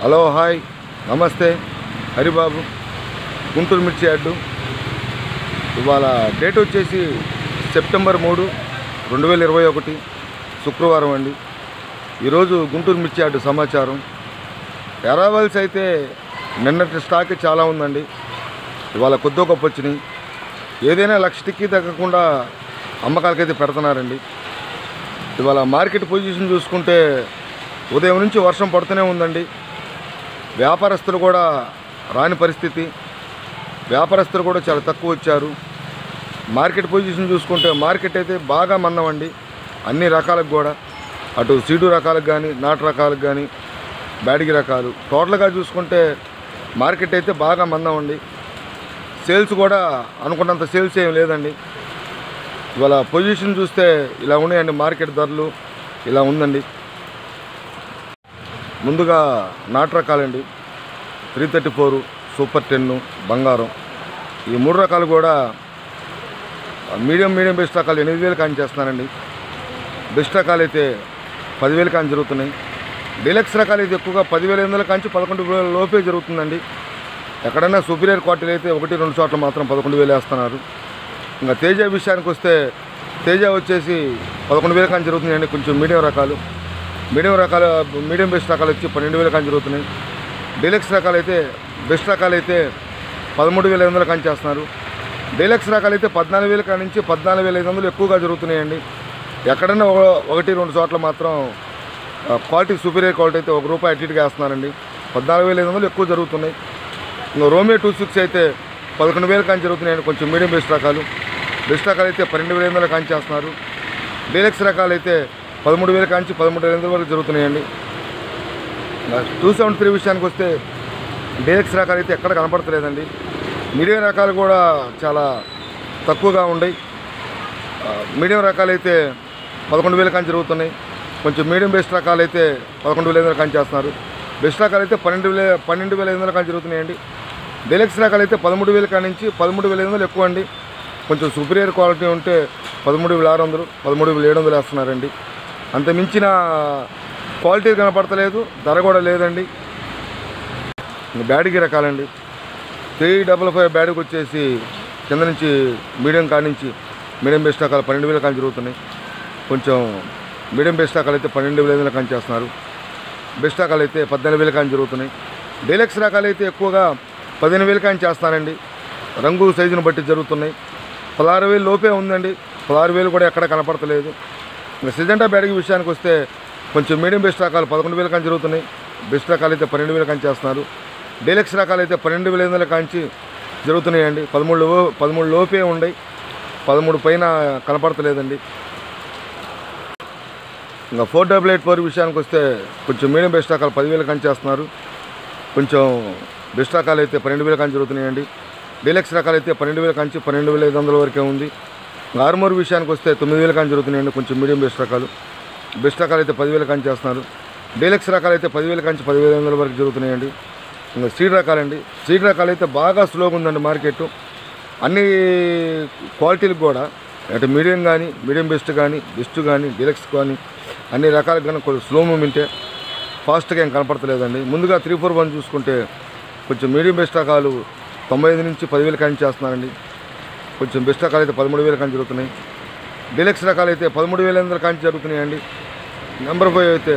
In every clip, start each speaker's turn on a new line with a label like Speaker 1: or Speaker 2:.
Speaker 1: hello hi నమస్తే హరిబాబు గుంటూరు మిర్చి అడ్డు ఇవాళ డేట్ వచ్చేసి సెప్టెంబర్ మూడు రెండు వేల ఇరవై ఒకటి శుక్రవారం అండి ఈరోజు గుంటూరు మిర్చి అడ్డు సమాచారం ఎరావల్స్ అయితే నిన్నటి స్టాక్ చాలా ఉందండి ఇవాళ కొద్దో గొప్ప వచ్చినాయి ఏదైనా లక్షటికి తగ్గకుండా అమ్మకాలకైతే పెడుతున్నారండి ఇవాళ మార్కెట్ పొజిషన్ చూసుకుంటే ఉదయం నుంచి వర్షం పడుతూనే ఉందండి వ్యాపారస్తులు కూడా రాని పరిస్థితి వ్యాపారస్తులు కూడా చాలా తక్కువ వచ్చారు మార్కెట్ పొజిషన్ చూసుకుంటే మార్కెట్ అయితే బాగా మందమండి అన్ని రకాలకు కూడా అటు సీడు రకాలకు కానీ నాటు రకాలకు కానీ బ్యాడిగి రకాలు టోటల్గా చూసుకుంటే మార్కెట్ అయితే బాగా మందం అండి సేల్స్ కూడా అనుకున్నంత సేల్స్ ఏం లేదండి ఇవాళ పొజిషన్ చూస్తే ఇలా ఉన్నాయండి మార్కెట్ ధరలు ఇలా ఉందండి ముందుగా నాటు రకాలండి three thirty four super ten బంగారం ఈ మూడు రకాలు కూడా మీడియం మీడియం బెస్ట్ రకాలు ఎనిమిది వేలు కాని చేస్తున్నానండి బెస్ట్ రకాలు అయితే పదివేలు కాని జరుగుతున్నాయి డీలక్స్ రకాలు అయితే ఎక్కువగా పదివేల ఎనిమిది వందల కాంచి పదకొండు వేల లోపే జరుగుతుందండి ఎక్కడైనా సుపీరియర్ క్వాలిటీలు అయితే ఒకటి రెండు చోట్ల మాత్రం పదకొండు వేలు వేస్తున్నారు ఇంకా తేజ విషయానికి వస్తే తేజ వచ్చేసి పదకొండు వేల కానీ జరుగుతున్నాయండి కొంచెం మీడియం రకాలు మీడియం రకాలు మీడియం బెస్ట్ రకాలు వచ్చి పన్నెండు వేల కానీ జరుగుతున్నాయి డీలక్స్ రకాలు అయితే బెస్ట్ రకాలు అయితే పదమూడు వేల ఐదు వందలు కానీ చేస్తున్నారు డీలక్స్ రకాలు అయితే పద్నాలుగు వేల కాడి నుంచి పద్నాలుగు వేల ఐదు వందలు ఎక్కువగా జరుగుతున్నాయండి ఎక్కడైనా ఒక- ఒకటి రెండు చోట్ల మాత్రం ఆ, క్వాలిటీ సుపీరియర్ క్వాలిటీ అయితే ఒక రూపాయి అటు ఇటుగా వేస్తున్నారండి పద్నాలుగు వేల ఐదు వందలు ఎక్కువ జరుగుతున్నాయి ఇంకా రోమియో టూ సిక్స్ అయితే పదకొండు వేలు కానీ జరుగుతున్నాయండి కొంచెం మీడియం బెస్ట్ రకాలు బెస్ట్ రకాలు అయితే పన్నెండు వేల ఐదు వందలు కాంచి చేస్తున్నారు డీలక్స్ రకాలు అయితే పదమూడు వేల కాంచి పదమూడు వేల ఐదు వరకు జరుగుతున్నాయండి టూ సెవెంటీ త్రీ విషయానికి వస్తే డీలక్స్ రకాలు అయితే ఎక్కడ కనపడతలేదండి మీడియం రకాలు కూడా చాలా తక్కువగా ఉన్నాయి ఆ, మీడియం రకాలు అయితే పదకొండు వేల కాంచి జరుగుతున్నాయి కొంచెం మీడియం బెస్ట్ రకాలు అయితే పదకొండు వేల ఐదు వందలు కాంచి చేస్తున్నారు బెస్ట్ రకాలు అయితే పన్నెండు వేల పన్నెండు వేల ఐదు వందలు కాంచి జరుగుతున్నాయండి డీలక్స్ రకాలు అయితే పదమూడు వేల కాడి నుంచి పదమూడు వేల ఐదు వందలు ఎక్కువ అండి కొంచెం సుపీరియర్ క్వాలిటీ ఉంటే పదమూడు వేల ఆరు వందలు పదమూడు వేల ఏడు వందలు వేస్తున్నారండి అంత మించిన క్వాలిటీ కనపడతలేదు ధర కూడా లేదండి ఇంకా బ్యాడ్కి రకాలండి త్రీ డబల్ ఫైవ్ బ్యాడ్కి వచ్చేసి కింద నుంచి మీడియం కాడి నుంచి మీడియం బెస్ట్ రకాలు పన్నెండు వేల కాని జరుగుతున్నాయి కొంచెం మీడియం బెస్ట్ రకాలు అయితే పన్నెండు వేల ఐదు వందల కాని చేస్తున్నారు బెస్ట్ రకాలు అయితే పద్దెనిమిది వేల కాని జరుగుతున్నాయి డీలక్స్ రకాలు అయితే ఎక్కువగా పదిహేను వేల కాని చేస్తున్నారండి రంగు సైజును బట్టి జరుగుతున్నాయి పదహారు వేలు లోపే ఉందండి పదహారు వేలు కూడా ఎక్కడ కనపడతలేదు ఇంకా సిజెంటా బ్యాడ్కి విషయానికి వస్తే కొంచెం మీడియం బెస్ట్ రకాలు పదకొండు వేల కాని జరుగుతున్నాయి బెస్ట్ రకాలు అయితే పన్నెండు వేల కాని చేస్తున్నారు డీలక్స్ రకాలు అయితే పన్నెండు వేల ఐదు వందల కాంచి జరుగుతున్నాయండి పదమూడు లో- పదమూడు లోపే ఉన్నాయి పదమూడు పైన కనపడతలేదండి ఇంకా ఫోర్ డబుల్ ఎయిట్ ఫోర్ విషయానికి వస్తే కొంచెం మీడియం బెస్ట్ రకాలు పదివేలు కాని చేస్తున్నారు కొంచెం బెస్ట్ రకాలు అయితే పన్నెండు వేల కాని జరుగుతున్నాయండి డీలక్స్ రకాలు అయితే పన్నెండు వేల కాంచి పన్నెండు వేల ఐదు వందల వరకే ఉంది ఆర్మూర్ విషయానికి వస్తే తొమ్మిది వేల కాని జరుగుతున్నాయండి కొంచెం మీడియం బెస్ట్ రకాలు బెస్ట్ రకాలు అయితే పదివేల కాని చేస్తున్నారు డీలక్స్ రకాలు అయితే పదివేల కాంచి పదివేల ఐదు వందల వరకు జరుగుతున్నాయండి ఇంకా సీడ్ రకాలండి సీడ్ రకాలు అయితే బాగా స్లోగా ఉందండి మార్కెట్ అన్ని క్వాలిటీలకు కూడా అటు మీడియం కానీ మీడియం బెస్ట్ కానీ బెస్ట్ కానీ డీలక్స్ కానీ అన్ని రకాలకు కానీ కొంచెం స్లో మూమెంటే ఫాస్ట్గా ఏం కనపడతలేదండి ముందుగా త్రీ ఫోర్ వన్ చూసుకుంటే కొంచెం మీడియం బెస్ట్ రకాలు తొంభై ఐదు నుంచి పదివేలు కానీ చేస్తున్నారండి కొంచెం బెస్ట్ రకాలు అయితే పదమూడు వేలు కానీ జరుగుతున్నాయి డీలక్స్ రకాలు అయితే పదమూడు వేల ఎనిమిది కానీ జరుగుతున్నాయండి నెంబర్ ఫైవ్ అయితే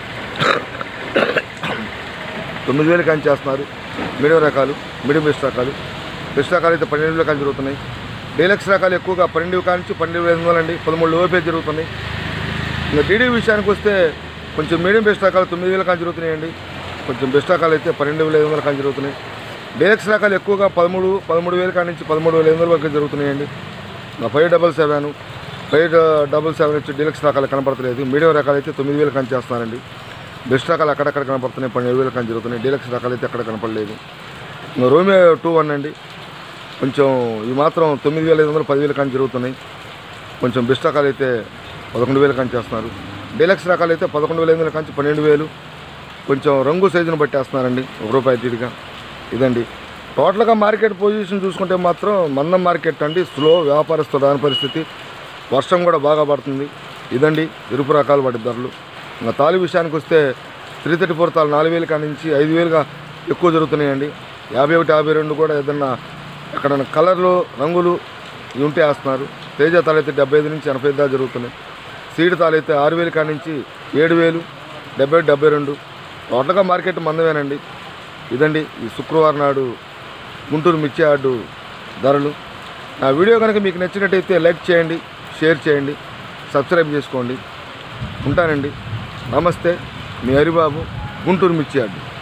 Speaker 1: తొమ్మిది వేలు కానీ చేస్తున్నారు మీడియం రకాలు మీడియం బెస్ట్ రకాలు బెస్ట్ రకాలు అయితే పన్నెండు వేలు కానీ జరుగుతున్నాయి డీలక్స్ రకాలు ఎక్కువగా పన్నెండు కానించి పన్నెండు వేల ఎనిమిది వందలండి పదమూడు లోపే జరుగుతున్నాయి ఇంకా డీడీ విషయానికి వస్తే కొంచెం మీడియం బెస్ట్ రకాలు తొమ్మిది వేల కానీ జరుగుతున్నాయండి కొంచెం బెస్ట్ రకాలు అయితే పన్నెండు వేల ఐదు వందల కానీ జరుగుతున్నాయి డీలక్స్ రకాలు ఎక్కువగా పదమూడు పదమూడు వేల కాడి నుంచి పదమూడు వేల ఐదు వందల వరకు జరుగుతున్నాయండి ఇంకా five double seven five double seven వచ్చి డీలక్స్ రకాలు కనపడతలేదు మీడియం రకాలు అయితే తొమ్మిది వేలు కానీ చేస్తున్నారండి బెస్ట్ రకాలు అక్కడక్కడ కనపడుతున్నాయి పన్నెండు వేలు కానీ జరుగుతున్నాయి డీలక్స్ రకాలు అయితే అక్కడ కనపడలేదు ఇంకా రోమియో టూ వన్ అండి కొంచెం ఈ మాత్రం తొమ్మిది వేల ఐదు వందలు పదివేలు కానీ జరుగుతున్నాయి కొంచెం బెస్ట్ రకాలు అయితే పదకొండు వేలు కానీ చేస్తున్నారు డీలక్స్ రకాలు అయితే పదకొండు వేల ఐదు వందల కాంచి పన్నెండు వేలు కొంచెం రంగు సైజును బట్టి వేస్తున్నారండి ఒక రూపాయి అటు ఇదండి టోటల్గా మార్కెట్ పొజిషన్ చూసుకుంటే మాత్రం మందం మార్కెట్ అండి స్లో వ్యాపారస్తు రాని పరిస్థితి వర్షం కూడా బాగా పడుతుంది ఇదండి ఇరుపు రకాలు వాటి ధరలు ఇంకా తాలి విషయానికి వస్తే త్రీ థర్టీ ఫోర్ తాలు నాలుగు వేలు కాడి నుంచి ఐదు వేలుగా ఎక్కువ జరుగుతున్నాయండి యాభై ఒకటి యాభై రెండు కూడా ఏదన్నా ఎక్కడైనా కలర్లు రంగులు ఇవి ఉంటే వేస్తున్నారు తేజ తాళైతే డెబ్బై ఐదు నుంచి ఎనభై ఐదు దాకా జరుగుతున్నాయి సీడ్ తాళైతే ఆరు వేలు కాడి నుంచి ఏడు వేలు డెబ్బై ఒకటి డెబ్బై రెండు టోటల్గా మార్కెట్ మందమేనండి ఇదండి ఈ శుక్రవారం నాడు గుంటూరు మిర్చి యార్డు ధరలు నా వీడియో కనుక మీకు నచ్చినట్టయితే లైక్ చేయండి షేర్ చేయండి సబ్స్క్రైబ్ చేసుకోండి ఉంటానండి నమస్తే మీ హరిబాబు గుంటూరు మిర్చి యార్డు